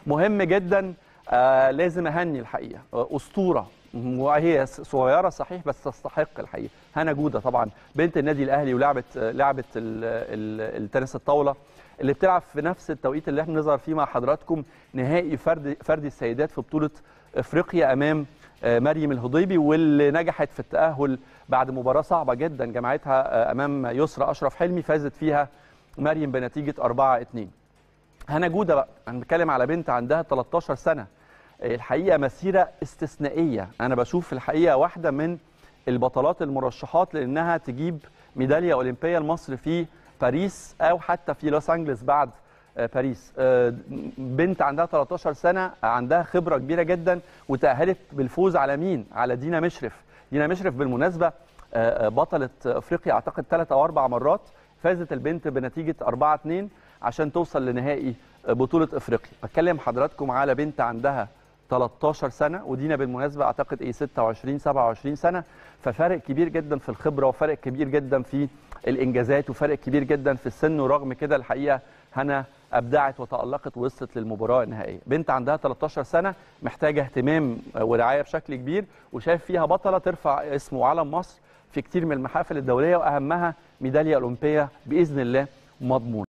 مهم جدا آه لازم اهني الحقيقه آه، اسطوره وهي صغيره صحيح بس تستحق الحقيقه هنا جوده طبعا بنت النادي الاهلي ولعبت آه، لعبه ال- ال- التنس الطاوله اللي بتلعب في نفس التوقيت اللي احنا بنظهر فيه مع حضراتكم نهائي فرد فردي السيدات في بطوله افريقيا امام آه، مريم الهضيبي واللي نجحت في التاهل بعد مباراه صعبه جدا جمعتها آه، امام يسرى اشرف حلمي فازت فيها مريم بنتيجه 4 2 هنا جوده بقى انا بتكلم على بنت عندها 13 سنه الحقيقه مسيره استثنائيه انا بشوف الحقيقه واحده من البطلات المرشحات لانها تجيب ميداليه اولمبيه لمصر في باريس او حتى في لوس انجلوس بعد آه، باريس آه، بنت عندها 13 سنه عندها خبره كبيره جدا وتاهلت بالفوز على مين على دينا مشرف دينا مشرف بالمناسبه آه، آه، بطله افريقيا اعتقد ثلاث او اربع مرات فازت البنت بنتيجه 4 2 عشان توصل لنهائي بطوله افريقيا بتكلم حضراتكم على بنت عندها 13 سنه ودينا بالمناسبه اعتقد ايه 26 27 سنه ففرق كبير جدا في الخبره وفرق كبير جدا في الانجازات وفرق كبير جدا في السن ورغم كده الحقيقه هنا ابدعت وتالقت ووصلت للمباراه النهائيه بنت عندها 13 سنه محتاجه اهتمام ورعايه بشكل كبير وشايف فيها بطله ترفع اسم وعلم مصر في كتير من المحافل الدوليه واهمها ميداليه اولمبيه باذن الله مضمونه